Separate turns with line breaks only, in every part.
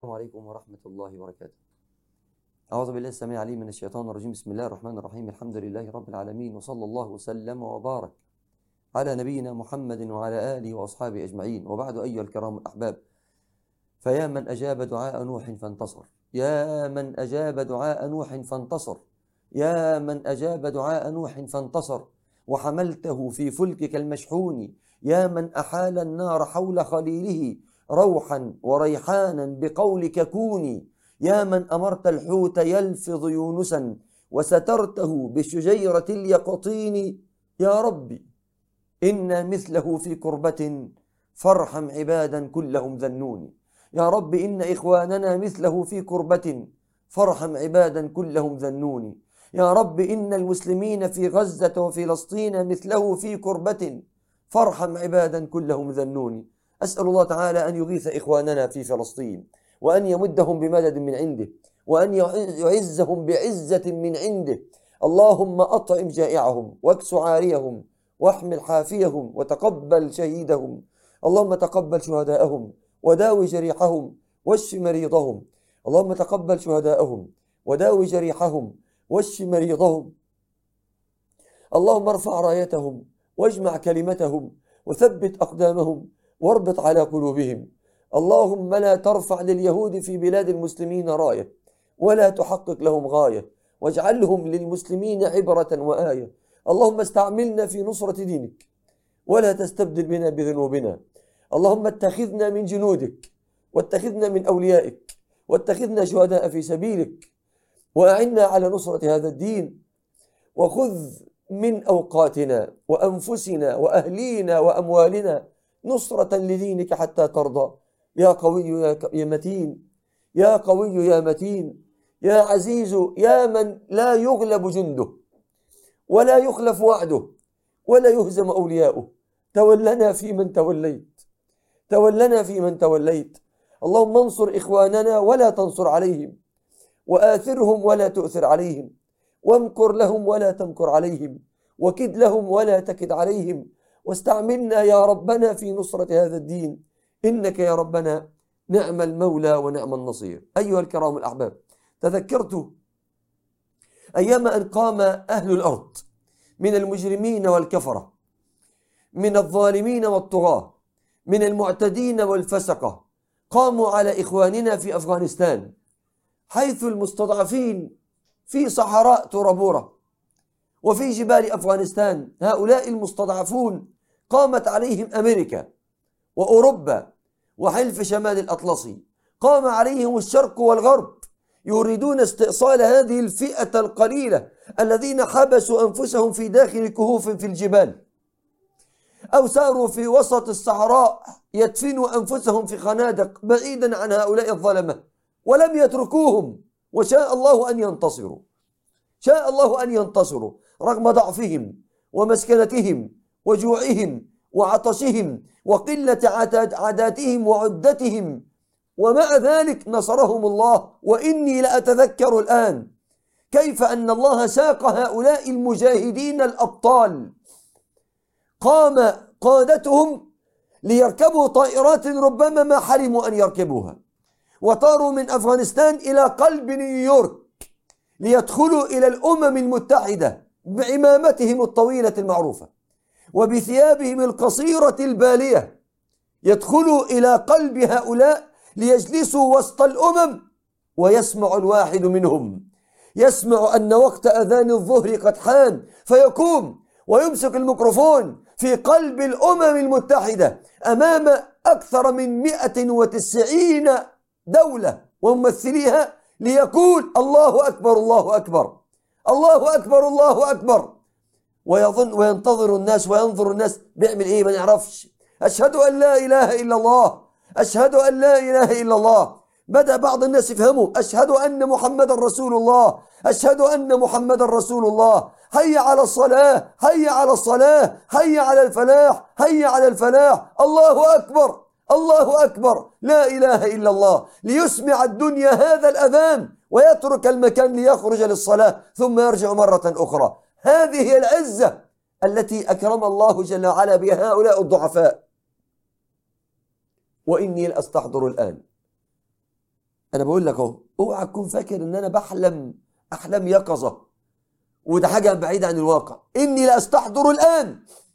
السلام عليكم ورحمة الله وبركاته أعوذ بالله السميع العليم من الشيطان الرجيم بسم الله الرحمن الرحيم الحمد لله رب العالمين وصلى الله وسلم وبارك على نبينا محمد وعلى آله وأصحابه أجمعين وبعد أيها الكرام الأحباب فيا من أجاب دعاء نوح فانتصر يا من أجاب دعاء نوح فانتصر يا من أجاب دعاء نوح فانتصر وحملته في فلكك المشحون يا من أحال النار حول خليله روحا وريحانا بقولك كوني يا من أمرت الحوت يلفظ يونسا وسترته بشجيرة اليقطين يا ربي إن مثله في كربة فارحم عبادا كلهم ذنوني يا رب إن إخواننا مثله في كربة فارحم عبادا كلهم ذنوني يا رب إن المسلمين في غزة وفلسطين مثله في كربة فارحم عبادا كلهم ذنوني أسأل الله تعالى أن يغيث إخواننا في فلسطين وأن يمدهم بمدد من عنده وأن يعزهم بعزة من عنده اللهم أطعم جائعهم واكس عاريهم واحمل حافيهم وتقبل شهيدهم اللهم تقبل شهداءهم وداوي جريحهم واشف مريضهم اللهم تقبل شهداءهم وداوي جريحهم واشف مريضهم اللهم ارفع رايتهم واجمع كلمتهم وثبت أقدامهم واربط على قلوبهم اللهم لا ترفع لليهود في بلاد المسلمين راية ولا تحقق لهم غاية واجعلهم للمسلمين عبرة وآية اللهم استعملنا في نصرة دينك ولا تستبدل بنا بذنوبنا اللهم اتخذنا من جنودك واتخذنا من أوليائك واتخذنا شهداء في سبيلك وأعنا على نصرة هذا الدين وخذ من أوقاتنا وأنفسنا وأهلينا وأموالنا نصرة لدينك حتى ترضى يا قوي يا متين يا قوي يا متين يا عزيز يا من لا يغلب جنده ولا يخلف وعده ولا يهزم أولياؤه تولنا في من توليت تولنا في من توليت اللهم انصر إخواننا ولا تنصر عليهم وآثرهم ولا تؤثر عليهم وامكر لهم ولا تمكر عليهم وكد لهم ولا تكد عليهم واستعملنا يا ربنا في نصرة هذا الدين إنك يا ربنا نعم المولى ونعم النصير أيها الكرام الأحباب تذكرت أيام أن قام أهل الأرض من المجرمين والكفرة من الظالمين والطغاة من المعتدين والفسقة قاموا على إخواننا في أفغانستان حيث المستضعفين في صحراء ترابورة وفي جبال أفغانستان هؤلاء المستضعفون قامت عليهم أمريكا وأوروبا وحلف شمال الأطلسي قام عليهم الشرق والغرب يريدون استئصال هذه الفئة القليلة الذين حبسوا أنفسهم في داخل كهوف في الجبال أو ساروا في وسط الصحراء يدفنوا أنفسهم في خنادق بعيدا عن هؤلاء الظلمة ولم يتركوهم وشاء الله أن ينتصروا شاء الله أن ينتصروا رغم ضعفهم ومسكنتهم وجوعهم وعطشهم وقلة عداتهم وعدتهم ومع ذلك نصرهم الله وإني لأتذكر الآن كيف أن الله ساق هؤلاء المجاهدين الأبطال قام قادتهم ليركبوا طائرات ربما ما حلموا أن يركبوها وطاروا من أفغانستان إلى قلب نيويورك ليدخلوا إلى الأمم المتحدة بعمامتهم الطويلة المعروفة وبثيابهم القصيرة البالية يدخلوا إلى قلب هؤلاء ليجلسوا وسط الأمم ويسمع الواحد منهم يسمع أن وقت أذان الظهر قد حان فيقوم ويمسك الميكروفون في قلب الأمم المتحدة أمام أكثر من 190 دولة وممثليها ليقول الله أكبر الله أكبر الله أكبر الله أكبر ويظن وينتظر الناس وينظر الناس بيعمل إيه ما نعرفش أشهد أن لا إله إلا الله أشهد أن لا إله إلا الله بدأ بعض الناس يفهموا أشهد أن محمد رسول الله أشهد أن محمد رسول الله هيا على الصلاة هيا على الصلاة هيا على الفلاح هيا على الفلاح الله أكبر الله أكبر لا إله إلا الله ليسمع الدنيا هذا الأذان ويترك المكان ليخرج للصلاة ثم يرجع مرة أخرى هذه هي العزة التي أكرم الله جل وعلا بها هؤلاء الضعفاء وإني لأستحضر الآن أنا بقول لك أهو اوعى تكون فاكر إن أنا بحلم أحلام يقظة وده حاجة بعيدة عن الواقع إني لأستحضر الآن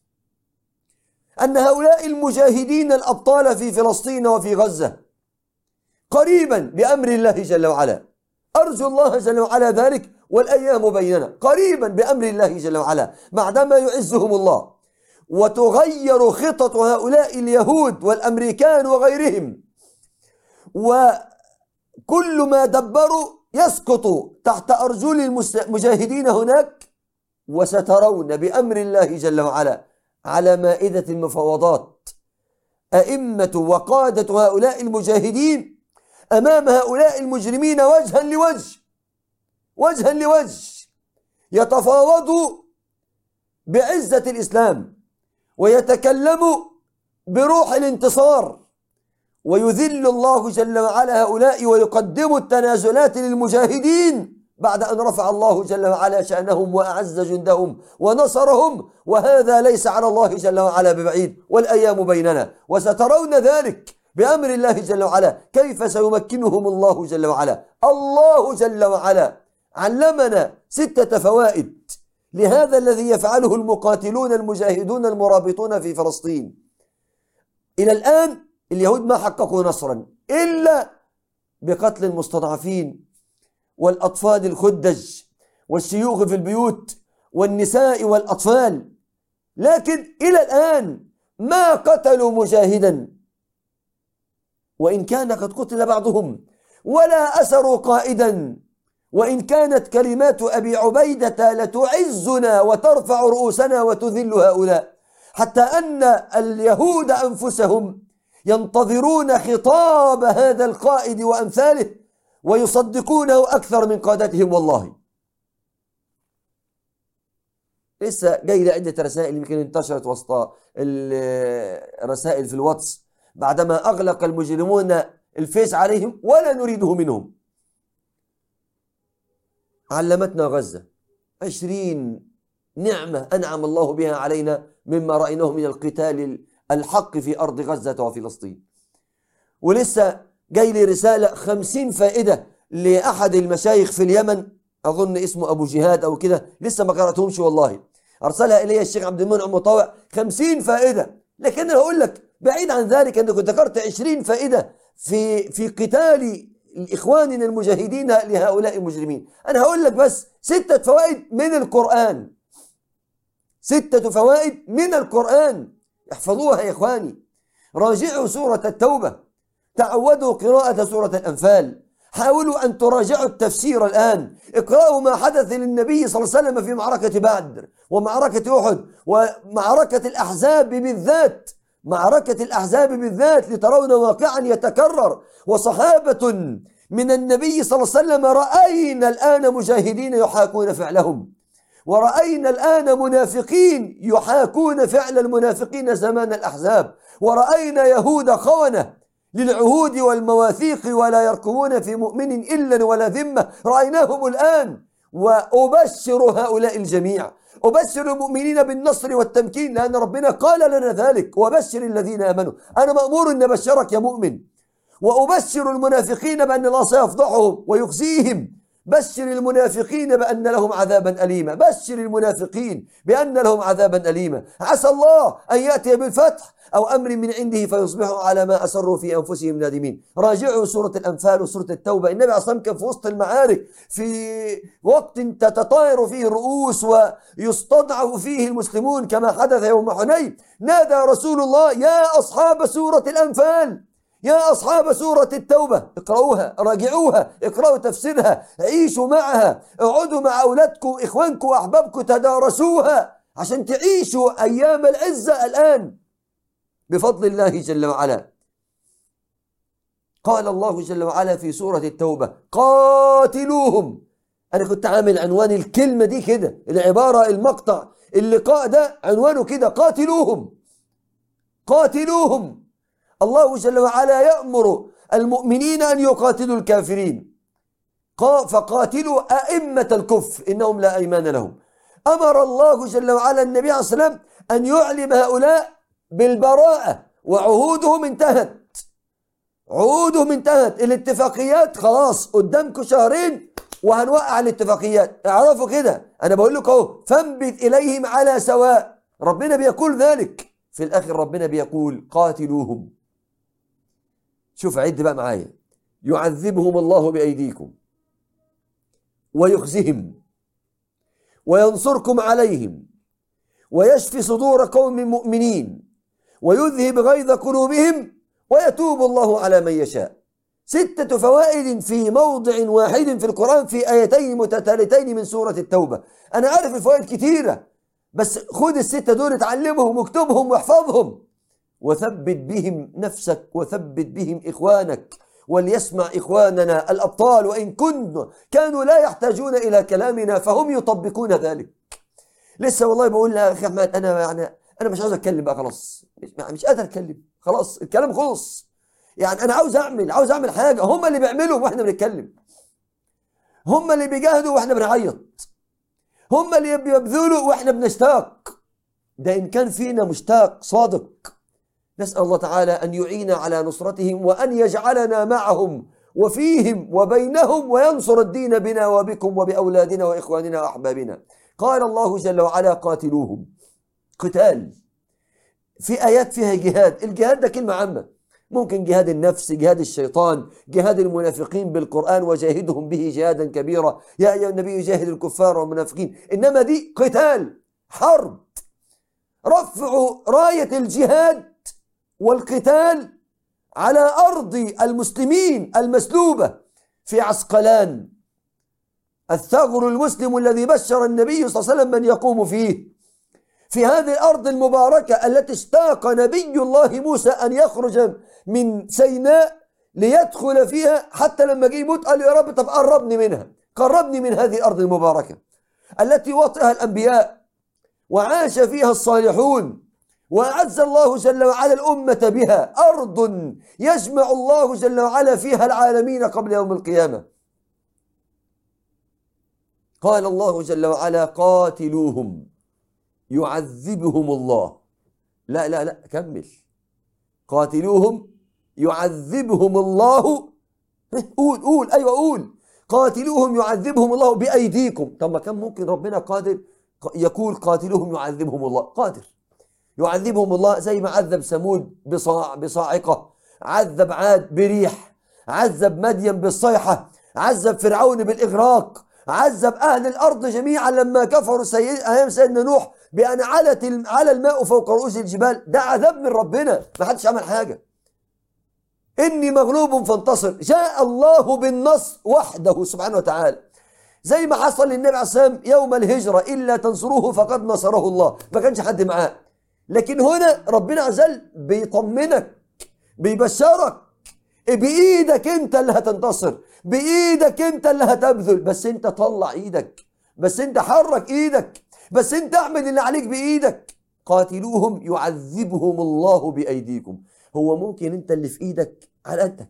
أن هؤلاء المجاهدين الأبطال في فلسطين وفي غزة قريبا بأمر الله جل وعلا أرجو الله جل وعلا ذلك والأيام بيننا قريبا بأمر الله جل وعلا بعدما يعزهم الله وتغير خطط هؤلاء اليهود والأمريكان وغيرهم وكل ما دبروا يسقط تحت أرجل المجاهدين هناك وسترون بأمر الله جل وعلا على مائدة المفاوضات أئمة وقادة هؤلاء المجاهدين أمام هؤلاء المجرمين وجها لوجه وجها لوجه يتفاوضوا بعزة الإسلام ويتكلم بروح الانتصار ويذل الله جل وعلا هؤلاء ويقدم التنازلات للمجاهدين بعد أن رفع الله جل وعلا شأنهم وأعز جندهم ونصرهم وهذا ليس على الله جل وعلا ببعيد والأيام بيننا وسترون ذلك بأمر الله جل وعلا كيف سيمكنهم الله جل وعلا الله جل وعلا علمنا ستة فوائد لهذا الذي يفعله المقاتلون المجاهدون المرابطون في فلسطين إلى الآن اليهود ما حققوا نصرا إلا بقتل المستضعفين والأطفال الخدج والشيوخ في البيوت والنساء والأطفال لكن إلى الآن ما قتلوا مجاهدا وإن كان قد قتل بعضهم ولا أسروا قائدا وإن كانت كلمات أبي عبيدة لتعزنا وترفع رؤوسنا وتذل هؤلاء حتى أن اليهود أنفسهم ينتظرون خطاب هذا القائد وأمثاله ويصدقونه أكثر من قادتهم والله لسه جاي لي عدة رسائل يمكن انتشرت وسط الرسائل في الواتس بعدما أغلق المجرمون الفيس عليهم ولا نريده منهم علمتنا غزة عشرين نعمة أنعم الله بها علينا مما رأيناه من القتال الحق في أرض غزة وفلسطين ولسه جاي لي رسالة خمسين فائدة لأحد المشايخ في اليمن أظن اسمه أبو جهاد أو كده لسه ما قرأتهمش والله أرسلها إلي الشيخ عبد المنعم مطاوع خمسين فائدة لكن أنا هقول لك بعيد عن ذلك أنك ذكرت عشرين فائدة في في قتال إخواننا المجاهدين لهؤلاء المجرمين أنا هقول لك بس ستة فوائد من القرآن ستة فوائد من القرآن احفظوها يا إخواني راجعوا سورة التوبة تعودوا قراءة سورة الأنفال حاولوا أن تراجعوا التفسير الآن اقرأوا ما حدث للنبي صلى الله عليه وسلم في معركة بدر ومعركة أحد ومعركة الأحزاب بالذات معركة الأحزاب بالذات لترون واقعا يتكرر وصحابة من النبي صلى الله عليه وسلم رأينا الآن مجاهدين يحاكون فعلهم ورأينا الآن منافقين يحاكون فعل المنافقين زمان الأحزاب ورأينا يهود خونة للعهود والمواثيق ولا يركبون في مؤمن إلا ولا ذمة رأيناهم الآن وأبشر هؤلاء الجميع أبشر المؤمنين بالنصر والتمكين لأن ربنا قال لنا ذلك وبشر الذين آمنوا أنا مأمور أن أبشرك يا مؤمن وأبشر المنافقين بأن الله سيفضحهم ويخزيهم بشر المنافقين بأن لهم عذابا أليما بشر المنافقين بأن لهم عذابا أليما عسى الله أن يأتي بالفتح أو أمر من عنده فيصبحوا على ما أسروا في أنفسهم نادمين راجعوا سورة الأنفال وسورة التوبة النبي عليه الصلاة كان في وسط المعارك في وقت تتطاير فيه الرؤوس ويستضعف فيه المسلمون كما حدث يوم حنين نادى رسول الله يا أصحاب سورة الأنفال يا أصحاب سورة التوبة اقرأوها راجعوها اقرأوا تفسيرها عيشوا معها اقعدوا مع أولادكم إخوانكم وأحبابكم تدارسوها عشان تعيشوا أيام العزة الآن بفضل الله جل وعلا قال الله جل وعلا في سورة التوبة قاتلوهم أنا كنت عامل عنوان الكلمة دي كده العبارة المقطع اللقاء ده عنوانه كده قاتلوهم قاتلوهم الله جل وعلا يأمر المؤمنين أن يقاتلوا الكافرين فقاتلوا أئمة الكفر إنهم لا أيمان لهم أمر الله جل وعلا النبي عليه الصلاة والسلام أن يعلم هؤلاء بالبراءة وعهودهم انتهت عقودهم انتهت الاتفاقيات خلاص قدامكم شهرين وهنوقع الاتفاقيات اعرفوا كده انا بقول لكم اهو فانبت اليهم على سواء ربنا بيقول ذلك في الاخر ربنا بيقول قاتلوهم شوف عد بقى معايا يعذبهم الله بايديكم ويخزهم وينصركم عليهم ويشفي صدور قوم مؤمنين ويذهب غيظ قلوبهم ويتوب الله على من يشاء ستة فوائد في موضع واحد في القرآن في آيتين متتالتين من سورة التوبة أنا عارف الفوائد كتيرة بس خد الستة دول اتعلمهم واكتبهم واحفظهم وثبت بهم نفسك وثبت بهم إخوانك وليسمع إخواننا الأبطال وإن كنوا كانوا لا يحتاجون إلى كلامنا فهم يطبقون ذلك لسه والله بقول لها أخي أحمد أنا يعني أنا مش عاوز أتكلم بقى خلاص مش, مش قادر أتكلم خلاص الكلام خلص يعني أنا عاوز أعمل عاوز أعمل حاجة هم اللي بيعملوا وإحنا بنتكلم هم اللي بيجاهدوا وإحنا بنعيط هم اللي بيبذلوا وإحنا بنشتاق ده إن كان فينا مشتاق صادق نسأل الله تعالى أن يعين على نصرتهم وأن يجعلنا معهم وفيهم وبينهم وينصر الدين بنا وبكم وبأولادنا وإخواننا وأحبابنا قال الله جل وعلا قاتلوهم قتال في آيات فيها جهاد الجهاد ده كلمة عامة ممكن جهاد النفس جهاد الشيطان جهاد المنافقين بالقرآن وجاهدهم به جهادا كبيرا يا أيها النبي جاهد الكفار والمنافقين إنما دي قتال حرب رفعوا راية الجهاد والقتال على أرض المسلمين المسلوبة في عسقلان الثغر المسلم الذي بشر النبي صلى الله عليه وسلم من يقوم فيه في هذه الأرض المباركة التي اشتاق نبي الله موسى أن يخرج من سيناء ليدخل فيها حتى لما جه يموت قال يا رب طب قربني منها قربني من هذه الأرض المباركة التي وطئها الأنبياء وعاش فيها الصالحون وأعز الله جل وعلا الأمة بها أرض يجمع الله جل وعلا فيها العالمين قبل يوم القيامة قال الله جل وعلا قاتلوهم يعذبهم الله لا لا لا كمل قاتلوهم يعذبهم الله قول قول أيوة قول قاتلوهم يعذبهم الله بأيديكم طب ما كان ممكن ربنا قادر يقول قاتلوهم يعذبهم الله قادر يعذبهم الله زي ما عذب ثمود بصاع بصاعقة عذب عاد بريح عذب مدين بالصيحة عذب فرعون بالإغراق عذب أهل الأرض جميعا لما كفروا سيد أيام سيدنا نوح بأن علت على الماء فوق رؤوس الجبال ده عذاب من ربنا ما حدش عمل حاجة إني مغلوب فانتصر جاء الله بالنصر وحده سبحانه وتعالى زي ما حصل للنبي عليه الصلاة يوم الهجرة إلا تنصروه فقد نصره الله ما كانش حد معاه لكن هنا ربنا عز وجل بيطمنك بيبشرك بإيدك أنت اللي هتنتصر بإيدك أنت اللي هتبذل بس أنت طلع إيدك بس أنت حرك إيدك بس أنت اعمل اللي عليك بإيدك قاتلوهم يعذبهم الله بأيديكم هو ممكن أنت اللي في إيدك على قدك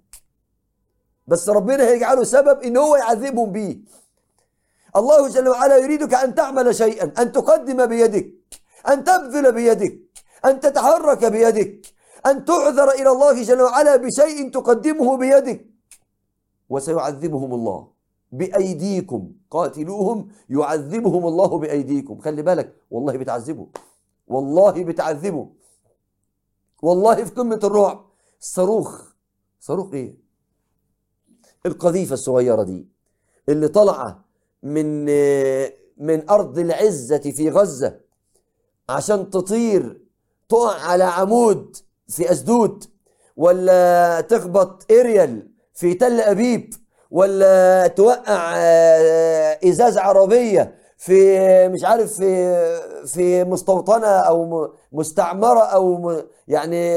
بس ربنا هيجعله سبب إن هو يعذبهم بيه الله جل وعلا يريدك أن تعمل شيئا أن تقدم بيدك أن تبذل بيدك أن تتحرك بيدك أن تعذر إلى الله جل وعلا بشيء تقدمه بيدك وسيعذبهم الله بأيديكم قاتلوهم يعذبهم الله بأيديكم خلي بالك والله بتعذبه والله بتعذبه والله في قمة الرعب صاروخ صاروخ ايه القذيفة الصغيرة دي اللي طالعة من من أرض العزة في غزة عشان تطير تقع على عمود في أسدود ولا تخبط إريال في تل أبيب ولا توقع إزاز عربية في مش عارف في في مستوطنة أو مستعمرة أو يعني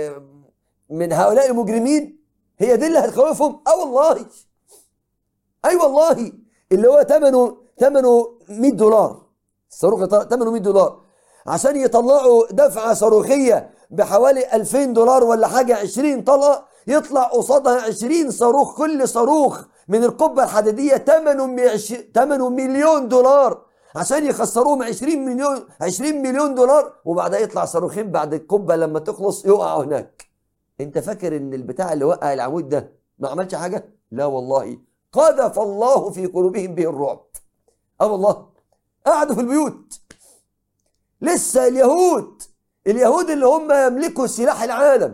من هؤلاء المجرمين هي دي اللي هتخوفهم اه والله اي أيوة والله اللي هو ثمنه ثمنه 100 دولار الصاروخ ثمنه 100 دولار عشان يطلعوا دفعة صاروخية بحوالي 2000 دولار ولا حاجة 20 طلقة يطلع قصادها 20 صاروخ كل صاروخ من القبة الحديدية ثمنه ثمنه مليون دولار عشان يخسروهم 20 مليون 20 مليون دولار وبعدها يطلع صاروخين بعد القبة لما تخلص يقعوا هناك انت فاكر ان البتاع اللي وقع العمود ده ما عملش حاجه لا والله قذف الله في قلوبهم به الرعب اه والله قعدوا في البيوت لسه اليهود اليهود اللي هم يملكوا سلاح العالم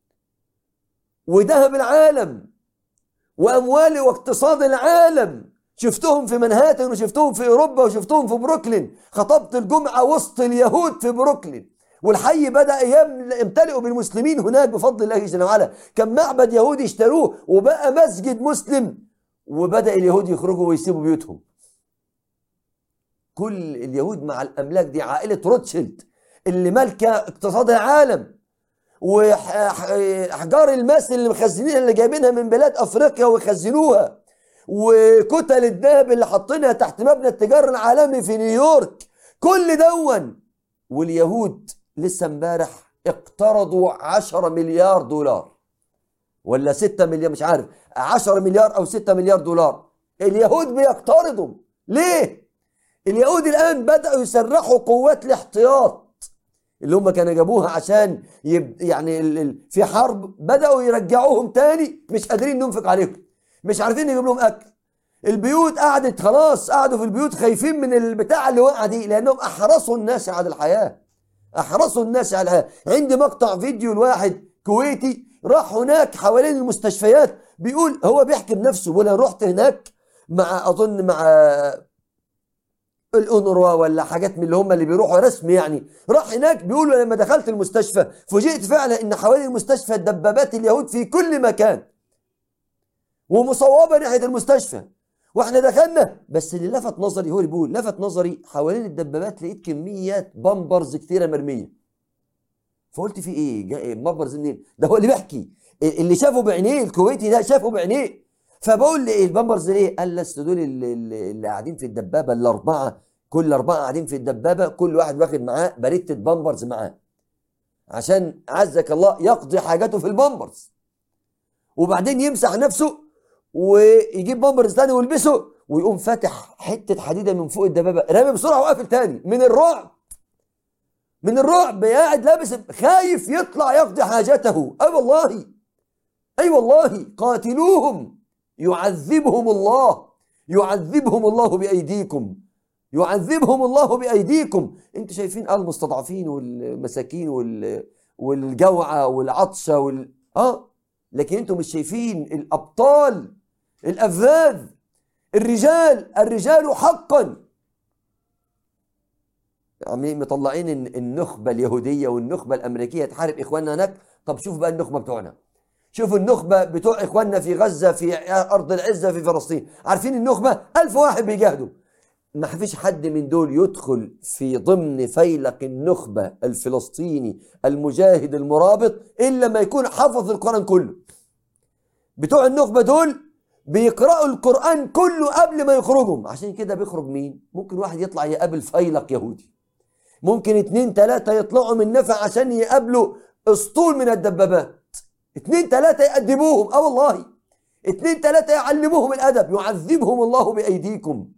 وذهب العالم واموال واقتصاد العالم شفتهم في منهاتن وشفتهم في اوروبا وشفتهم في بروكلين خطبت الجمعه وسط اليهود في بروكلين والحي بدا يمتلئ بالمسلمين هناك بفضل الله جل وعلا كان معبد يهودي اشتروه وبقى مسجد مسلم وبدا اليهود يخرجوا ويسيبوا بيوتهم كل اليهود مع الاملاك دي عائله روتشيلد اللي مالكه اقتصاد العالم واحجار الماس اللي مخزنينها اللي جايبينها من بلاد افريقيا ويخزنوها وكتل الذهب اللي حاطينها تحت مبنى التجار العالمي في نيويورك كل دون واليهود لسه امبارح اقترضوا 10 مليار دولار ولا 6 مليار مش عارف 10 مليار او 6 مليار دولار اليهود بيقترضوا ليه اليهود الان بداوا يسرحوا قوات الاحتياط اللي هم كانوا جابوها عشان يب يعني ال- ال- في حرب بداوا يرجعوهم تاني مش قادرين ننفق عليهم مش عارفين نجيب لهم اكل البيوت قعدت خلاص قعدوا في البيوت خايفين من البتاع اللي وقع دي لانهم احرصوا الناس على الحياه احرصوا الناس على الحياه عندي مقطع فيديو لواحد كويتي راح هناك حوالين المستشفيات بيقول هو بيحكي بنفسه بيقول انا رحت هناك مع اظن مع الأونروا ولا حاجات من اللي هم اللي بيروحوا رسمي يعني راح هناك بيقولوا لما دخلت المستشفى فوجئت فعلا ان حوالين المستشفى دبابات اليهود في كل مكان ومصوبه ناحيه المستشفى واحنا دخلنا بس اللي لفت نظري هو اللي بيقول لفت نظري حوالين الدبابات لقيت كميات بامبرز كتيره مرميه فقلت في ايه جاي بامبرز منين ده هو اللي بيحكي اللي شافه بعينيه الكويتي ده شافه بعينيه فبقول لي البامبرز ليه قال لي أصل دول اللي, اللي اللي قاعدين في الدبابه الاربعه كل اربعه قاعدين في الدبابه كل واحد واخد معاه بريته بامبرز معاه عشان عزك الله يقضي حاجاته في البامبرز وبعدين يمسح نفسه ويجيب بامبرز تاني ويلبسه ويقوم فاتح حته حديده من فوق الدبابه رامي بسرعه وقافل تاني من الرعب من الرعب قاعد لابس خايف يطلع يقضي حاجته اي والله اي والله قاتلوهم يعذبهم الله يعذبهم الله بايديكم يعذبهم الله بايديكم انتوا شايفين المستضعفين والمساكين وال والجوعى والعطشه وال اه لكن انتوا مش شايفين الابطال الافذاذ الرجال الرجال حقا عاملين مطلعين الن- النخبه اليهوديه والنخبه الامريكيه تحارب اخواننا هناك طب شوف بقى النخبه بتوعنا شوفوا النخبه بتوع اخواننا في غزه في ارض العزه في فلسطين عارفين النخبه ألف واحد بيجاهدوا ما فيش حد من دول يدخل في ضمن فيلق النخبة الفلسطيني المجاهد المرابط إلا ما يكون حافظ القرآن كله بتوع النخبة دول بيقرأوا القرآن كله قبل ما يخرجوا عشان كده بيخرج مين ممكن واحد يطلع يقابل فيلق يهودي ممكن اتنين تلاتة يطلعوا من نفع عشان يقابلوا اسطول من الدبابات اتنين تلاتة يأدبوهم اه والله اتنين تلاتة يعلموهم الأدب يعذبهم الله بأيديكم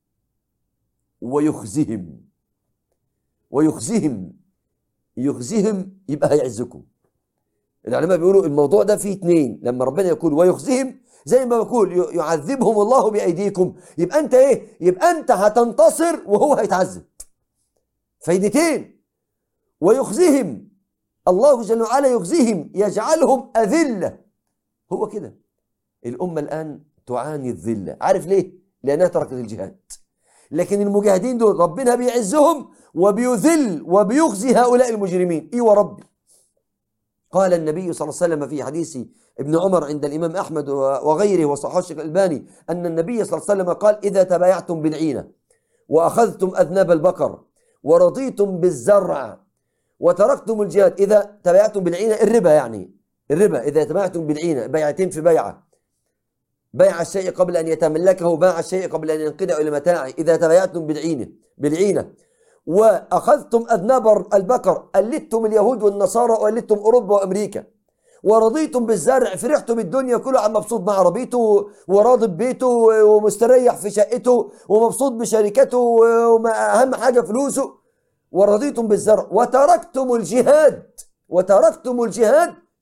ويخزهم ويخزهم يخزهم يبقى هيعزكم العلماء بيقولوا الموضوع ده فيه اتنين لما ربنا يقول ويخزهم زي ما بقول ي- يعذبهم الله بأيديكم يبقى انت ايه يبقى انت هتنتصر وهو هيتعذب فايدتين ويخزهم الله جل وعلا يخزهم يجعلهم أذلة هو كده الأمة الآن تعاني الذلة عارف ليه؟ لأنها تركت الجهاد لكن المجاهدين دول ربنا بيعزهم وبيذل وبيخزي هؤلاء المجرمين اي وربي قال النبي صلى الله عليه وسلم في حديث ابن عمر عند الامام احمد وغيره وصححه الشيخ الالباني ان النبي صلى الله عليه وسلم قال اذا تبايعتم بالعينه واخذتم اذناب البقر ورضيتم بالزرع وتركتم الجهاد اذا تبايعتم بالعينه الربا يعني الربا اذا تبايعتم بالعينه بيعتين في بيعه بيع الشيء قبل أن يتملكه باع الشيء قبل أن ينقله إلى متاعه إذا تبايعتم بالعينة بالعينة وأخذتم أذناب البقر قلدتم اليهود والنصارى وقلدتم أوروبا وأمريكا ورضيتم بالزرع فرحتم بالدنيا كله عم مبسوط مع عربيته وراضي ببيته ومستريح في شقته ومبسوط بشركته وأهم حاجة فلوسه ورضيتم بالزرع وتركتم الجهاد وتركتم الجهاد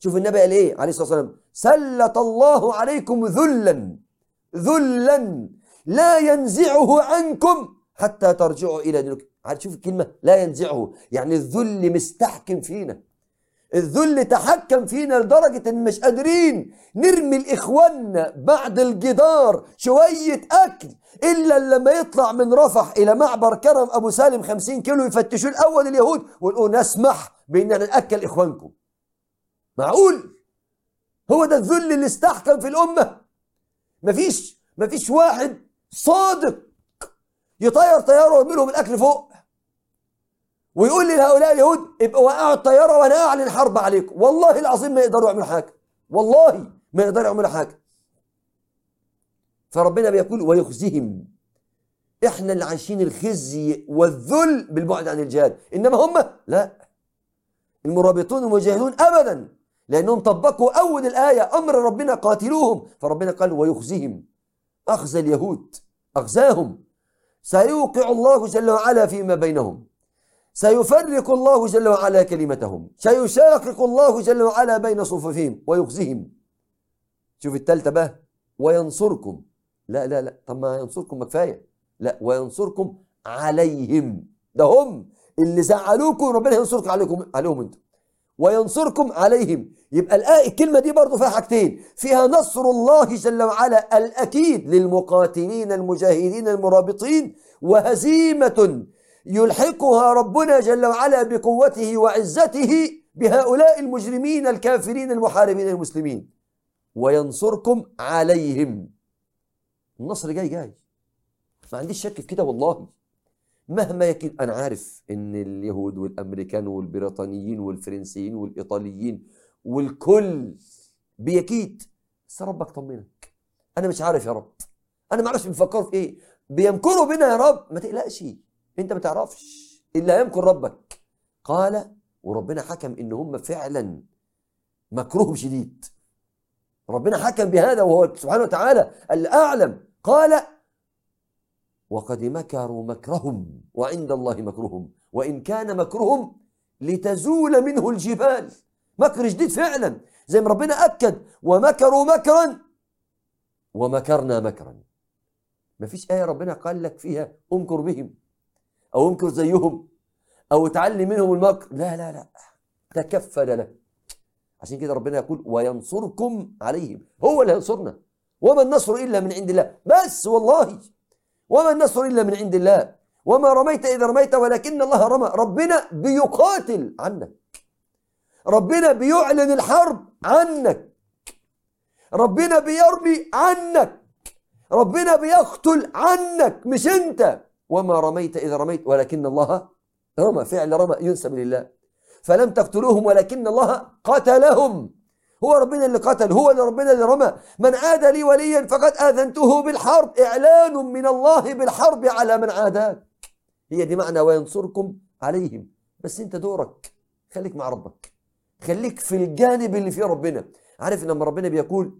شوف النبي قال ايه عليه الصلاه والسلام سلط الله عليكم ذلا ذلا لا ينزعه عنكم حتى ترجعوا الى دينكم عارف شوف الكلمه لا ينزعه يعني الذل مستحكم فينا الذل تحكم فينا لدرجة إن مش قادرين نرمي الإخوان بعد الجدار شوية أكل إلا لما يطلع من رفح إلى معبر كرم أبو سالم خمسين كيلو يفتشوا الأول اليهود ويقولوا نسمح بإننا نأكل إخوانكم معقول هو ده الذل اللي استحكم في الأمة مفيش مفيش واحد صادق يطير طياره ويرمي لهم الأكل فوق ويقول لي لهؤلاء اليهود ابقوا وقعوا الطياره وانا اعلن حرب عليكم والله العظيم ما يقدروا يعملوا حاجه والله ما يقدروا يعملوا حاجه فربنا بيقول ويخزيهم احنا اللي عايشين الخزي والذل بالبعد عن الجهاد انما هم لا المرابطون المجاهدون ابدا لانهم طبقوا اول الايه امر ربنا قاتلوهم فربنا قال ويخزيهم اخزى اليهود اخزاهم سيوقع الله جل وعلا فيما بينهم سيفرق الله جل وعلا كلمتهم سيشاقق الله جل وعلا بين صفوفهم ويخزيهم شوف التالتة بقى وينصركم لا لا لا طب ما ينصركم ما كفايه لا وينصركم عليهم ده هم اللي زعلوكم ربنا ينصركم عليكم عليهم انتم وينصركم عليهم يبقى الآية الكلمة دي برضو فيها حاجتين فيها نصر الله جل وعلا الأكيد للمقاتلين المجاهدين المرابطين وهزيمة يلحقها ربنا جل وعلا بقوته وعزته بهؤلاء المجرمين الكافرين المحاربين المسلمين وينصركم عليهم النصر جاي جاي ما عنديش شك في كده والله مهما يكن انا عارف ان اليهود والامريكان والبريطانيين والفرنسيين والايطاليين والكل بيكيد بس ربك طمنك انا مش عارف يا رب انا ما اعرفش بيفكروا في ايه بيمكروا بنا يا رب ما تقلقش انت ما تعرفش الا يمكر ربك قال وربنا حكم ان هم فعلا مكروهم شديد ربنا حكم بهذا وهو سبحانه وتعالى الاعلم قال وقد مكروا مكرهم وعند الله مكرهم وان كان مكرهم لتزول منه الجبال مكر جديد فعلا زي ما ربنا اكد ومكروا مكرا ومكرنا مكرا ما فيش ايه ربنا قال لك فيها امكر بهم او امكر زيهم او اتعلم منهم المكر لا لا لا تكفل له عشان كده ربنا يقول وينصركم عليهم هو اللي هينصرنا وما النصر الا من عند الله بس والله وما النصر الا من عند الله وما رميت اذا رميت ولكن الله رمى ربنا بيقاتل عنك ربنا بيعلن الحرب عنك ربنا بيرمي عنك ربنا بيقتل عنك مش انت وما رميت اذا رميت ولكن الله رمى فعل رمى ينسب لله فلم تقتلوهم ولكن الله قتلهم هو ربنا اللي قتل هو اللي ربنا اللي رمى من عاد لي وليا فقد آذنته بالحرب إعلان من الله بالحرب على من عاداك هي دي معنى وينصركم عليهم بس انت دورك خليك مع ربك خليك في الجانب اللي فيه ربنا عارف لما ربنا بيقول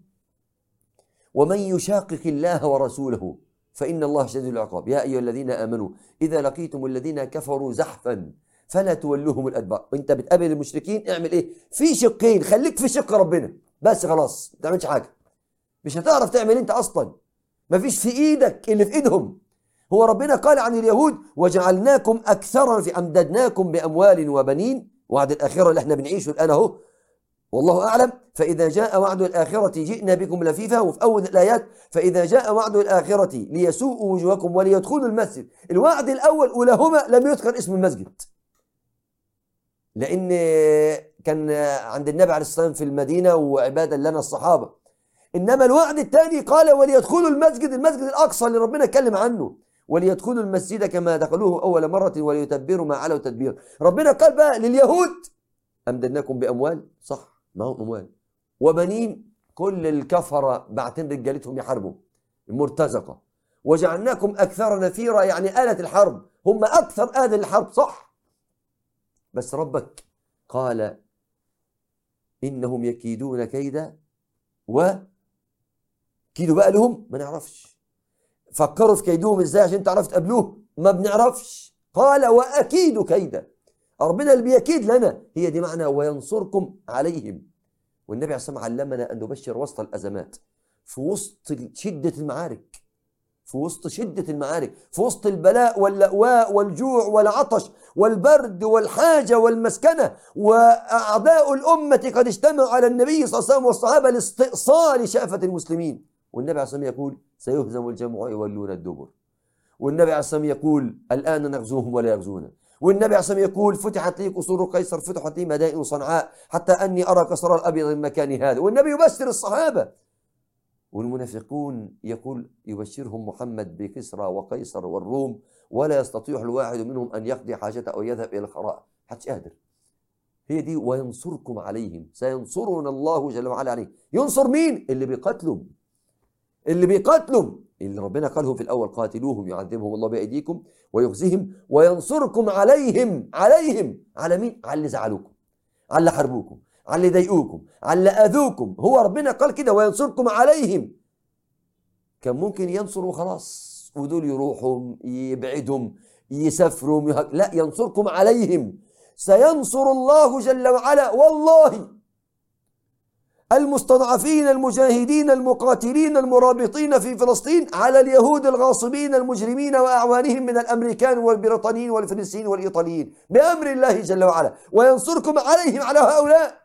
ومن يشاقق الله ورسوله فإن الله شديد العقاب يا أيها الذين آمنوا إذا لقيتم الذين كفروا زحفا فلا تولوهم الأدبار وأنت بتقابل المشركين اعمل إيه في شقين خليك في شق ربنا بس خلاص ما تعملش حاجة مش هتعرف تعمل أنت أصلا مفيش في إيدك اللي في إيدهم هو ربنا قال عن اليهود وجعلناكم أكثر في أمددناكم بأموال وبنين وعد الآخرة اللي احنا بنعيشه الآن أهو والله أعلم فإذا جاء وعد الآخرة جئنا بكم لفيفا وفي أول الآيات فإذا جاء وعد الآخرة ليسوءوا وجوهكم وليدخلوا المسجد الوعد الأول أولهما لم يذكر اسم المسجد لأن كان عند النبي عليه الصلاة والسلام في المدينة وعبادة لنا الصحابة إنما الوعد الثاني قال وليدخلوا المسجد المسجد الأقصى اللي ربنا اتكلم عنه وليدخلوا المسجد كما دخلوه أول مرة وليتبروا ما علوا تدبير ربنا قال بقى لليهود أمددناكم بأموال صح ما هو أموال وبنين كل الكفرة بعتين رجالتهم يحاربوا المرتزقة وجعلناكم أكثر نفيرا يعني آلة الحرب هم أكثر آلة الحرب صح بس ربك قال إنهم يكيدون كيدا و كيدوا بقى لهم ما نعرفش فكروا في كيدهم ازاي عشان تعرفوا تقابلوه ما بنعرفش قال وأكيد كيدا ربنا اللي بيكيد لنا هي دي معنى وينصركم عليهم والنبي عليه الصلاة والسلام علمنا أن نبشر وسط الأزمات في وسط شدة المعارك في وسط شدة المعارك في وسط البلاء واللأواء والجوع والعطش والبرد والحاجة والمسكنة وأعداء الأمة قد اجتمعوا على النبي صلى الله عليه وسلم والصحابة لاستئصال شأفة المسلمين والنبي عليه الصلاة والسلام يقول سيهزم الجمع ويولون الدبر والنبي عليه الصلاة والسلام يقول الآن نغزوهم ولا يغزونا والنبي عليه الصلاة والسلام يقول فتحت لي قصور قيصر فتحت لي مدائن صنعاء حتى أني أرى كسر الأبيض من مكان هذا والنبي يبشر الصحابة والمنافقون يقول يبشرهم محمد بكسرى وقيصر والروم ولا يستطيع الواحد منهم أن يقضي حاجته أو يذهب إلى الخراء حتى قادر هي دي وينصركم عليهم سينصرنا الله جل وعلا عليهم ينصر مين اللي بيقاتلهم اللي بيقاتلهم اللي ربنا قالهم في الأول قاتلوهم يعذبهم الله بأيديكم ويخزيهم وينصركم عليهم عليهم على مين على اللي زعلوكم على اللي حربوكم على اللي ضايقوكم على اللي اذوكم هو ربنا قال كده وينصركم عليهم كان ممكن ينصر وخلاص ودول يروحوا يبعدهم يسافروا يهج... لا ينصركم عليهم سينصر الله جل وعلا والله المستضعفين المجاهدين المقاتلين المرابطين في فلسطين على اليهود الغاصبين المجرمين واعوانهم من الامريكان والبريطانيين والفرنسيين والايطاليين بامر الله جل وعلا وينصركم عليهم على هؤلاء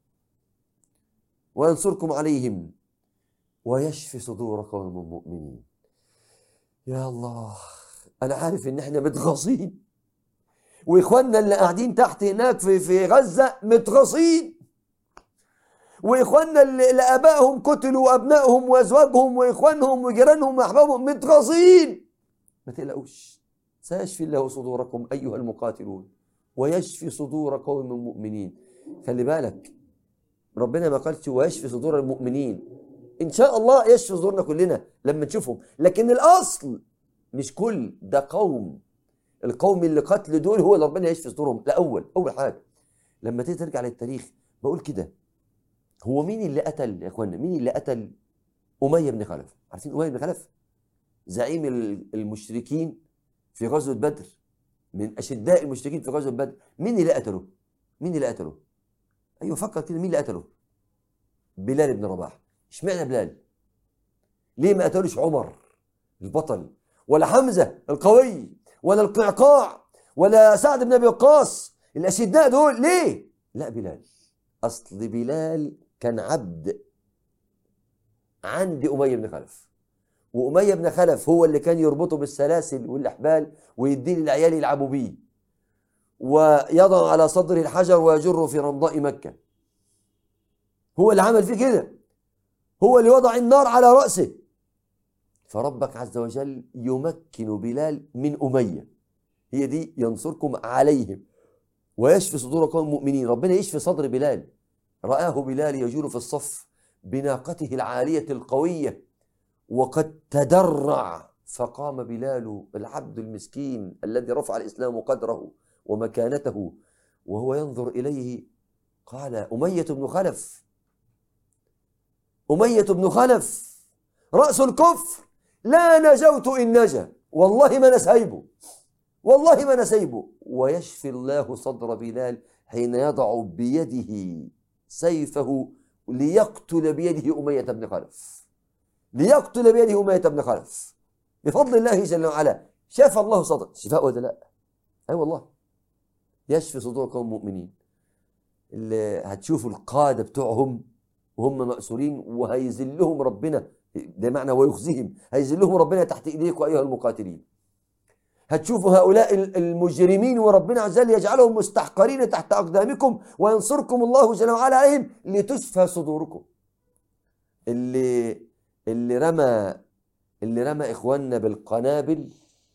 وينصركم عليهم ويشفي صدور قوم مؤمنين يا الله انا عارف ان احنا متغاصين واخواننا اللي قاعدين تحت هناك في في غزه متغاصين واخواننا اللي اللي ابائهم قتلوا وابنائهم وازواجهم واخوانهم وجيرانهم واحبابهم متغاصين ما تقلقوش سيشفي الله صدوركم ايها المقاتلون ويشفي صدور قوم مؤمنين خلي بالك ربنا ما قالش ويشفي صدور المؤمنين ان شاء الله يشفي صدورنا كلنا لما نشوفهم لكن الاصل مش كل ده قوم القوم اللي قتل دول هو اللي ربنا يشفي صدورهم الاول اول حاجه لما تيجي ترجع للتاريخ بقول كده هو مين اللي قتل يا اخوانا مين اللي قتل اميه بن خلف عارفين اميه بن خلف زعيم ال- المشركين في غزوه بدر من اشداء المشركين في غزوه بدر مين اللي قتله مين اللي قتله ايوه فكر كده مين اللي قتله بلال بن رباح اشمعنى بلال ليه ما قتلوش عمر البطل ولا حمزه القوي ولا القعقاع ولا سعد بن ابي وقاص الاشداء دول ليه لا بلال اصل بلال كان عبد عند اميه بن خلف واميه بن خلف هو اللي كان يربطه بالسلاسل والاحبال ويديه للعيال يلعبوا بيه ويضع على صدره الحجر ويجره في رمضاء مكه هو اللي عمل فيه كده هو اللي وضع النار على راسه فربك عز وجل يمكن بلال من اميه هي دي ينصركم عليهم ويشفي صدور قوم مؤمنين ربنا يشفي صدر بلال رآه بلال يجول في الصف بناقته العالية القوية وقد تدرع فقام بلال العبد المسكين الذي رفع الإسلام قدره ومكانته وهو ينظر إليه قال أمية بن خلف أمية بن خلف رأس الكفر لا نجوت إن نجا والله ما نسيبه والله ما نسيبه ويشفي الله صدر بلال حين يضع بيده سيفه ليقتل بيده أمية بن خلف ليقتل بيده أمية بن خلف بفضل الله جل وعلا شفى الله صدر شفاء ولا لا؟ أي أيوة والله يشفي صدور قوم مؤمنين اللي هتشوفوا القادة بتوعهم وهم مأسورين وهيذلهم ربنا ده معنى ويخزيهم هيذلهم ربنا تحت إيديكم أيها المقاتلين هتشوفوا هؤلاء المجرمين وربنا عز وجل يجعلهم مستحقرين تحت أقدامكم وينصركم الله جل وعلا عليهم لتشفى صدوركم اللي اللي رمى اللي رمى إخواننا بالقنابل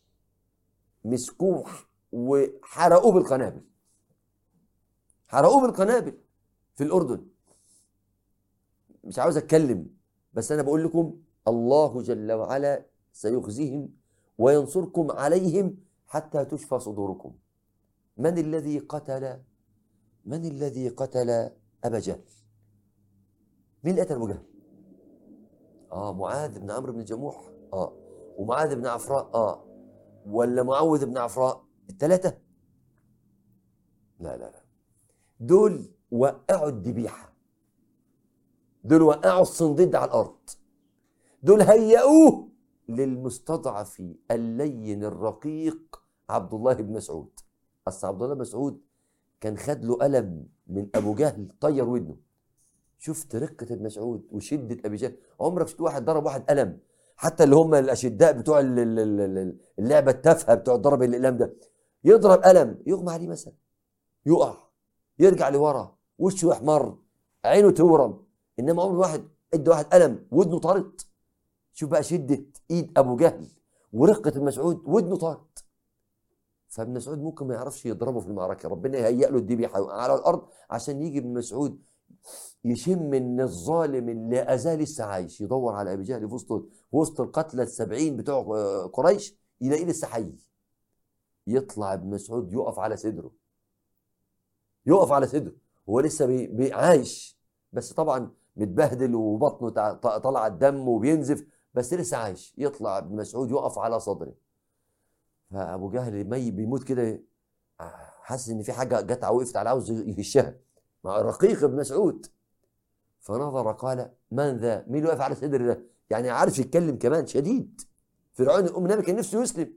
مسكوه وحرقوه بالقنابل حرقوه بالقنابل في الأردن مش عاوز أتكلم بس أنا بقول لكم الله جل وعلا سيخزيهم وينصركم عليهم حتى تشفى صدوركم من الذي قتل من الذي قتل أبا جهل مين اللي قتل أبو جهل آه معاذ بن عمرو بن الجموح آه ومعاذ بن عفراء آه ولا معوذ بن عفراء الثلاثة لا لا لا دول وقعوا الذبيحة دول وقعوا الصنديد على الارض دول هيئوه للمستضعف اللين الرقيق عبد الله بن مسعود اصل عبد الله بن مسعود كان خد له قلم من ابو جهل طير ودنه شفت رقه ابن مسعود وشده ابي جهل عمرك شفت واحد ضرب واحد قلم حتى اللي هم الاشداء بتوع ال- ال- ال- ال- اللعبه التافهه بتوع ضرب الاقلام ده يضرب قلم يغمى عليه مثلا يقع يرجع لورا وشه يحمر عينه تورم انما عمر واحد ادى واحد قلم ودنه طارت شوف بقى شده ايد ابو جهل ورقه ابن مسعود ودنه طارت فابن مسعود ممكن ما يعرفش يضربه في المعركه ربنا يهيئ له الذبيحه على الارض عشان يجي ابن مسعود يشم ان الظالم اللي ازال لسه عايش يدور على ابي جهل في وسط وسط القتلى السبعين بتوع آه، قريش يلاقيه لسه حي يطلع ابن مسعود يقف على صدره يقف على صدره هو لسه بي بي عايش بس طبعا متبهدل وبطنه تع- ط- طلع الدم وبينزف بس لسه عايش يطلع ابن مسعود يقف على صدره فابو جهل مي بيموت كده حاسس ان في حاجه جت وقفت على عاوز يهشها مع رقيق ابن مسعود فنظر قال من ذا مين اللي واقف على صدري ده يعني عارف يتكلم كمان شديد فرعون ام النبي كان نفسه يسلم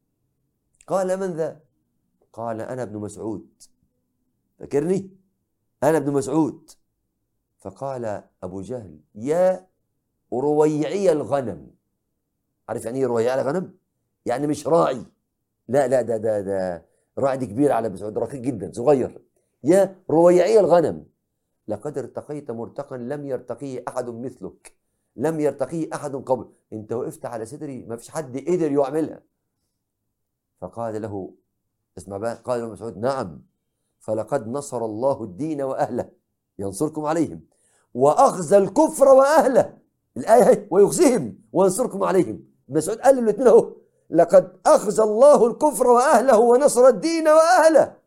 قال من ذا قال انا ابن مسعود فاكرني انا ابن مسعود فقال ابو جهل يا رويعي الغنم عارف يعني ايه رويعي الغنم يعني مش راعي لا لا ده ده ده راعي دي كبير على ابن مسعود رقيق جدا صغير يا رويعي الغنم لقد ارتقيت مرتقا لم يرتقيه احد مثلك لم يرتقيه احد قبل انت وقفت على صدري ما فيش حد قدر يعملها فقال له اسمع بقى قال له مسعود نعم فلقد نصر الله الدين واهله ينصركم عليهم واخزى الكفر واهله الايه هي ويخزيهم وينصركم عليهم مسعود قال الاثنين اهو لقد اخزى الله الكفر واهله ونصر الدين واهله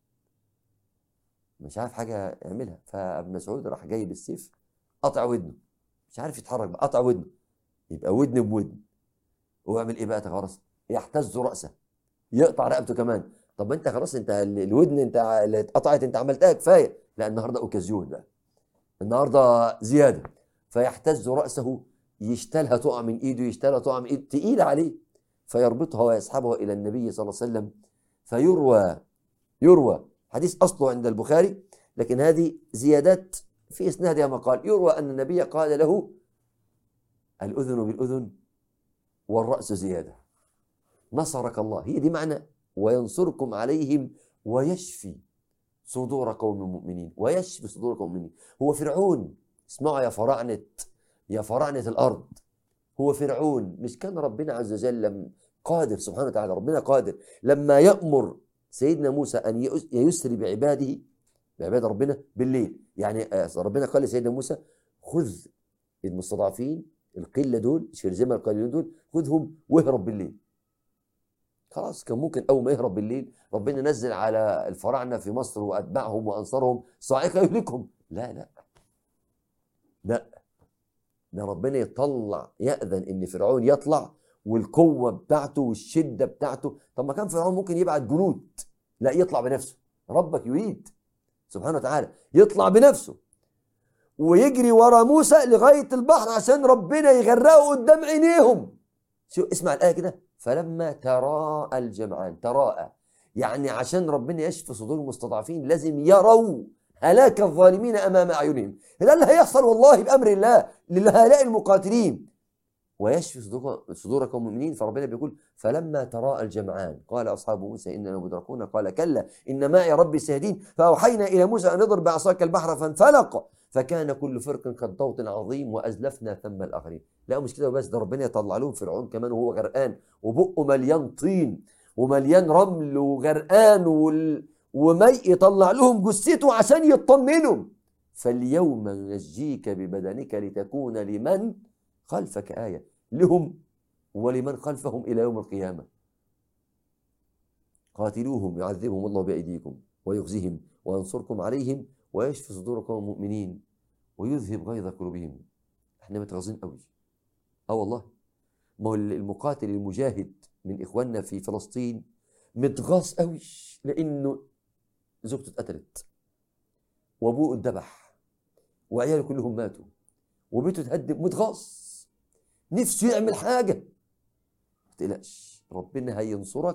مش عارف حاجه يعملها فابن مسعود راح جاي بالسيف قطع ودنه مش عارف يتحرك بقى قطع ودنه يبقى ودن بودن ويعمل ايه بقى خلاص يحتز راسه يقطع رقبته كمان طب انت خلاص انت ال- الودن انت ع- اللي اتقطعت انت عملتها كفايه لا النهارده اوكازيون بقى النهارده زياده فيحتز راسه يشتلها تقع من ايده يشتلها تقع من ايده تقيله عليه فيربطها ويسحبها الى النبي صلى الله عليه وسلم فيروى يروى حديث اصله عند البخاري لكن هذه زيادات في اسنادها مقال يروى ان النبي قال له الاذن بالاذن والراس زياده نصرك الله هي دي معنى وينصركم عليهم ويشفي صدور قوم مؤمنين ويشفي صدور قوم مؤمنين هو فرعون اسمعوا يا فراعنة يا فراعنة الأرض هو فرعون مش كان ربنا عز وجل لم- قادر سبحانه وتعالى ربنا قادر لما يأمر سيدنا موسى أن يؤس- يسري بعباده بعباد ربنا بالليل يعني آه، ربنا قال لسيدنا موسى خذ المستضعفين القلة دول شرذمة القليلين دول خذهم واهرب بالليل خلاص كان ممكن اول ما يهرب بالليل ربنا نزل على الفراعنه في مصر واتباعهم وانصارهم صاعقه يهلكهم لا لا لا ده ربنا يطلع ياذن ان فرعون يطلع والقوه بتاعته والشده بتاعته طب ما كان فرعون ممكن يبعت جنود لا يطلع بنفسه ربك يريد سبحانه وتعالى يطلع بنفسه ويجري ورا موسى لغايه البحر عشان ربنا يغرقه قدام عينيهم شو اسمع الآية كده فلما تراءى الجمعان تراءى يعني عشان ربنا يشفي صدور المستضعفين لازم يروا هلاك الظالمين أمام أعينهم ده اللي هيحصل والله بأمر الله لهؤلاء المقاتلين ويشفي صدور صدوركم المؤمنين فربنا بيقول فلما تراءى الجمعان قال أصحاب موسى إننا مدركون قال كلا إن معي ربي سيهدين فأوحينا إلى موسى أن اضرب بعصاك البحر فانفلق فكان كل فرق كالضوط العظيم وأزلفنا ثم الآخرين لا مش كده وبس ده ربنا يطلع لهم فرعون كمان وهو غرقان وبقه مليان طين ومليان رمل وغرقان وال... ومي يطلع لهم جثته عشان يطمنوا فاليوم ننجيك ببدنك لتكون لمن خلفك آية لهم ولمن خلفهم إلى يوم القيامة قاتلوهم يعذبهم الله بأيديكم ويخزيهم وينصركم عليهم ويشفي صدور قوم مؤمنين ويذهب غيظ قلوبهم احنا متغاظين قوي اه والله ما هو المقاتل المجاهد من اخواننا في فلسطين متغاظ قوي لانه زوجته اتقتلت وابوه اتذبح وعياله كلهم ماتوا وبيته تهدم متغاظ نفسه يعمل حاجة ما تقلقش ربنا هينصرك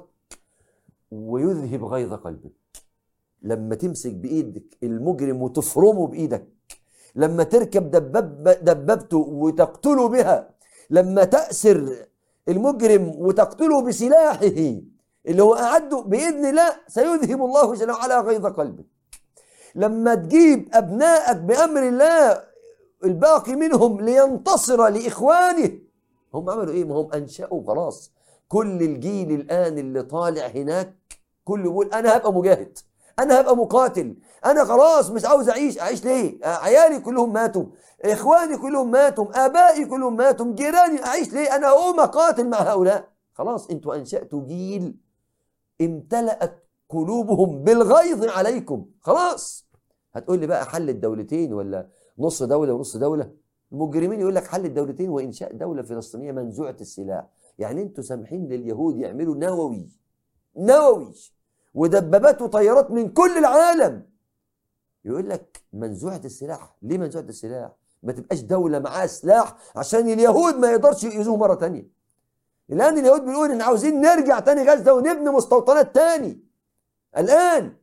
ويذهب غيظ قلبك لما تمسك بإيدك المجرم وتفرمه بإيدك لما تركب دباب دبابته وتقتله بها لما تأسر المجرم وتقتله بسلاحه اللي هو أعده بإذن الله سيذهب الله جل وعلا غيظ قلبك لما تجيب أبنائك بأمر الله الباقي منهم لينتصر لإخوانه هم عملوا إيه ما هم أنشأوا خلاص كل الجيل الآن اللي طالع هناك كله يقول أنا هبقى مجاهد أنا هبقى مقاتل أنا خلاص مش عاوز أعيش أعيش ليه عيالي كلهم ماتوا إخواني كلهم ماتوا آبائي كلهم ماتوا جيراني أعيش ليه أنا أقوم أقاتل مع هؤلاء خلاص أنتوا أنشأتوا جيل امتلأت قلوبهم بالغيظ عليكم خلاص هتقول لي بقى حل الدولتين ولا نص دولة ونص دولة المجرمين يقول لك حل الدولتين وإنشاء دولة فلسطينية منزوعة السلاح يعني أنتوا سامحين لليهود يعملوا نووي نووي ودبابات وطيارات من كل العالم يقول لك منزوعة السلاح ليه منزوعة السلاح ما تبقاش دولة معاها سلاح عشان اليهود ما يقدرش يؤذوه مرة تانية الآن اليهود بيقولوا إن عاوزين نرجع تاني غزة ونبني مستوطنات تاني الآن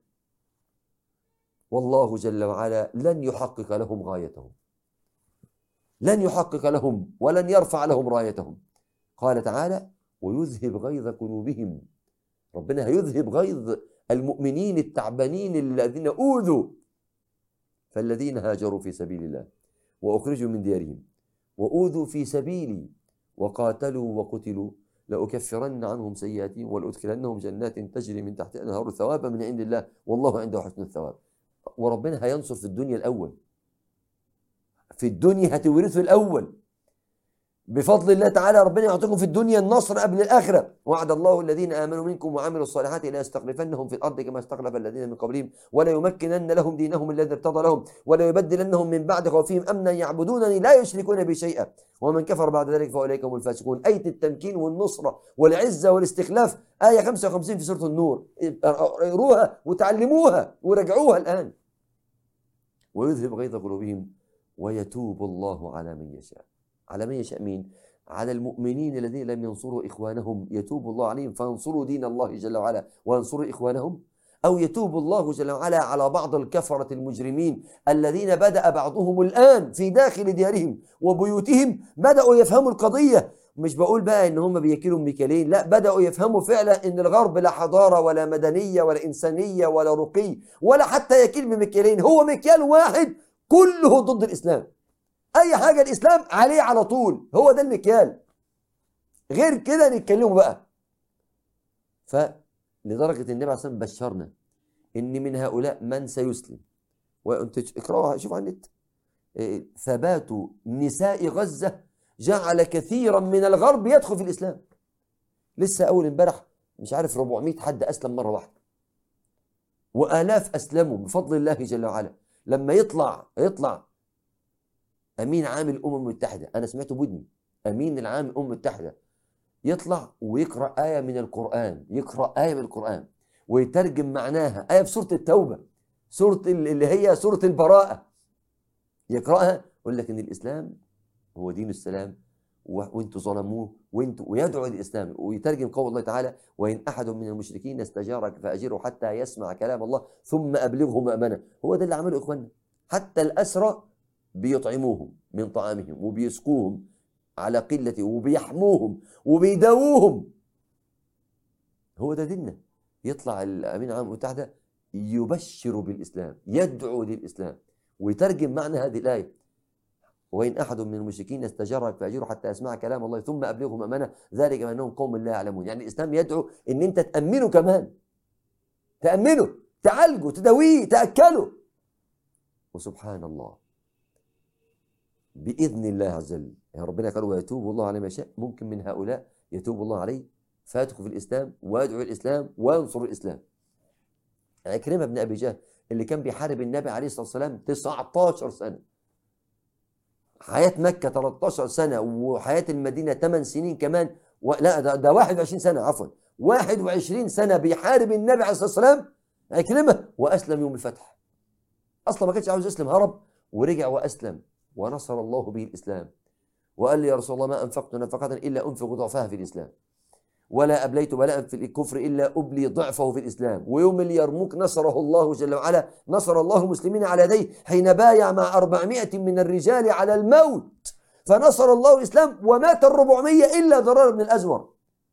والله جل وعلا لن يحقق لهم غايتهم لن يحقق لهم ولن يرفع لهم رايتهم قال تعالى ويذهب غيظ قلوبهم ربنا هيذهب غيظ المؤمنين التعبانين الذين أوذوا فالذين هاجروا في سبيل الله وأخرجوا من ديارهم وأوذوا في سبيلي وقاتلوا وقتلوا لأكفرن عنهم سيئاتهم ولأدخلنهم جنات تجري من تحت أنهار ثوابا من عند الله والله عنده حسن الثواب وربنا هينصر في الدنيا الأول في الدنيا هتورثوا الأول بفضل الله تعالى ربنا يعطيكم في الدنيا النصر قبل الآخرة وعد الله الذين آمنوا منكم وعملوا الصالحات لا يستخلفنهم في الأرض كما استخلف الذين من قبلهم ولا يمكنن لهم دينهم الذي ارتضى لهم ولا يبدلنهم من بعد خوفهم أمنا يعبدونني لا يشركون بي شيئا ومن كفر بعد ذلك فأولئك هم الفاسقون آية التمكين والنصرة والعزة والاستخلاف آية 55 في سورة النور اقروها وتعلموها ورجعوها الآن ويذهب غيظ قلوبهم ويتوب الله على من يشاء على من يشاء مين؟ على المؤمنين الذين لم ينصروا إخوانهم يتوب الله عليهم فينصروا دين الله جل وعلا وينصروا إخوانهم أو يتوب الله جل وعلا على بعض الكفرة المجرمين الذين بدأ بعضهم الآن في داخل ديارهم وبيوتهم بدأوا يفهموا القضية مش بقول بقى ان هم بياكلوا ميكالين لا بدأوا يفهموا فعلا ان الغرب لا حضارة ولا مدنية ولا إنسانية ولا رقي ولا حتى يكيل بمكيالين هو مكيال واحد كله ضد الإسلام اي حاجه الاسلام عليه على طول هو ده المكيال غير كده نتكلموا بقى فلدرجه النبي عليه الصلاه والسلام بشرنا ان من هؤلاء من سيسلم وانت اقراوها شوف على النت إيه، ثبات نساء غزه جعل كثيرا من الغرب يدخل في الاسلام لسه اول امبارح مش عارف 400 حد اسلم مره واحده والاف اسلموا بفضل الله جل وعلا لما يطلع يطلع امين عام الامم المتحده انا سمعته بودني امين العام الامم المتحده يطلع ويقرا ايه من القران يقرا ايه من القران ويترجم معناها ايه في سوره التوبه سوره اللي هي سوره البراءه يقراها يقول لك ان الاسلام هو دين السلام وانتم ظلموه وانتم ويدعو للاسلام ويترجم قول الله تعالى وان احد من المشركين استجارك فاجره حتى يسمع كلام الله ثم ابلغه مامنه هو ده اللي عمله اخواننا حتى الاسرى بيطعموهم من طعامهم وبيسقوهم على قلة وبيحموهم وبيداووهم هو ده ديننا يطلع الأمين العام المتحدة يبشر بالإسلام يدعو للإسلام ويترجم معنى هذه الآية وإن أحد من المشركين استجارك فأجره حتى يسمع كلام الله ثم أبلغهم أمانة ذلك بأنهم قوم لا يعلمون يعني الإسلام يدعو إن أنت تأمنه كمان تأمنه تعالجه تداويه تأكله وسبحان الله بإذن الله عز وجل يعني ربنا قال ويتوب الله على ما يشاء ممكن من هؤلاء يتوب الله عليه فيدخل في الإسلام ويدعو الإسلام وينصر الإسلام عكرمة بن أبي جهل اللي كان بيحارب النبي عليه الصلاة والسلام 19 سنة حياة مكة 13 سنة وحياة المدينة 8 سنين كمان و... لا ده, ده 21 سنة عفوا 21 سنة بيحارب النبي عليه الصلاة والسلام عكرمة وأسلم يوم الفتح أصلا ما كانش عاوز يسلم هرب ورجع وأسلم ونصر الله به الإسلام وقال لي يا رسول الله ما أنفقت نفقة إلا أنفق ضعفها في الإسلام ولا أبليت بلاء في الكفر إلا أبلي ضعفه في الإسلام ويوم اللي يرموك نصره الله جل وعلا نصر الله المسلمين على يديه حين بايع مع أربعمائة من الرجال على الموت فنصر الله الإسلام ومات الربعمية إلا ضرار بن الأزور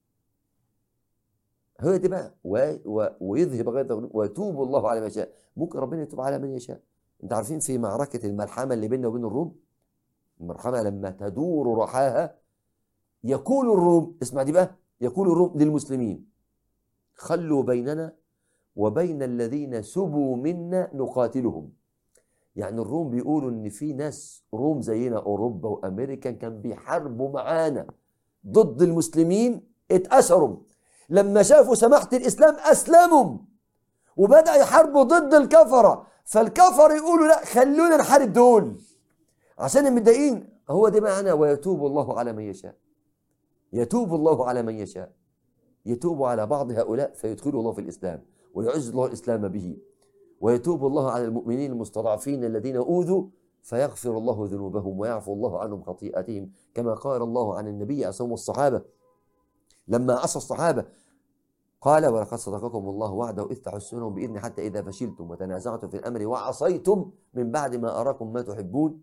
هو دي بقى و... و... ويذهب غير ويتوب الله على ما يشاء ممكن ربنا يتوب على من يشاء انت عارفين في معركة الملحمة اللي بيننا وبين الروم الملحمة لما تدور رحاها يقول الروم اسمع دي بقى يقول الروم للمسلمين خلوا بيننا وبين الذين سبوا منا نقاتلهم يعني الروم بيقولوا ان في ناس روم زينا اوروبا وامريكا كان بيحاربوا معانا ضد المسلمين اتأسروا لما شافوا سماحة الإسلام أسلموا وبدأ يحاربوا ضد الكفرة فالكفر يقولوا لا خلونا نحارب دول عشان المتضايقين هو ده معنى ويتوب الله على من يشاء يتوب الله على من يشاء يتوب على بعض هؤلاء فيدخله الله في الإسلام ويعز الله الإسلام به ويتوب الله على المؤمنين المستضعفين الذين أوذوا فيغفر الله ذنوبهم ويعفو الله عنهم خطيئتهم كما قال الله عن النبي أسوم الصحابة لما عصى الصحابة قال ولقد صدقكم الله وعده إذ تحسونهم بإذن حتى إذا فشلتم وتنازعتم في الأمر وعصيتم من بعد ما أراكم ما تحبون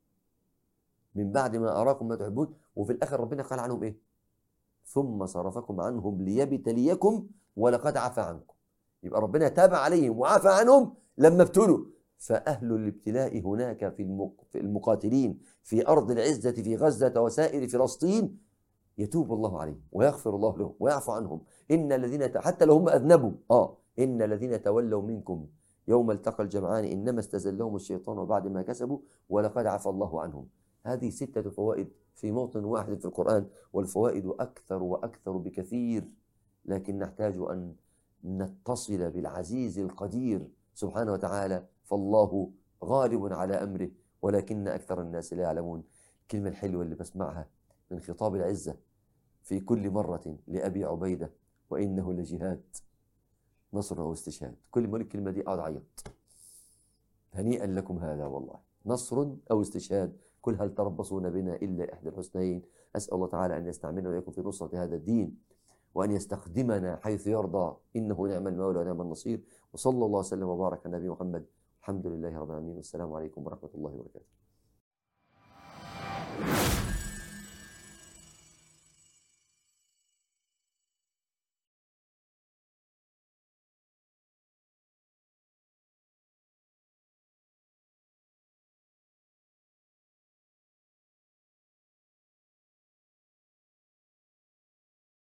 من بعد ما أراكم ما تحبون وفي الآخر ربنا قال عنهم إيه ثم صرفكم عنهم ليبتليكم ولقد عفى عنكم يبقى ربنا تاب عليهم وعفى عنهم لما ابتلوا فأهل الابتلاء هناك في المقاتلين في أرض العزة في غزة وسائر فلسطين يتوب الله عليهم ويغفر الله لهم ويعفو عنهم إن الذين حتى لو هم أذنبوا آه إن الذين تولوا منكم يوم التقى الجمعان إنما استزلهم الشيطان بعد ما كسبوا ولقد عفى الله عنهم هذه ستة فوائد في موطن واحد في القرآن والفوائد أكثر وأكثر بكثير لكن نحتاج أن نتصل بالعزيز القدير سبحانه وتعالى فالله غالب على أمره ولكن أكثر الناس لا يعلمون الكلمة الحلوة اللي بسمعها من خطاب العزة في كل مرة لأبي عبيدة وإنه لجهاد نصر أو استشهاد كل ما الكلمة دي أقعد أعيط هنيئا لكم هذا والله نصر أو استشهاد كل هل تربصون بنا إلا إحدى الحسنين أسأل الله تعالى أن يستعملنا وإياكم في نصرة هذا الدين وأن يستخدمنا حيث يرضى إنه نعم المولى ونعم النصير وصلى الله وسلم وبارك على نبي محمد الحمد لله رب العالمين والسلام عليكم ورحمة الله وبركاته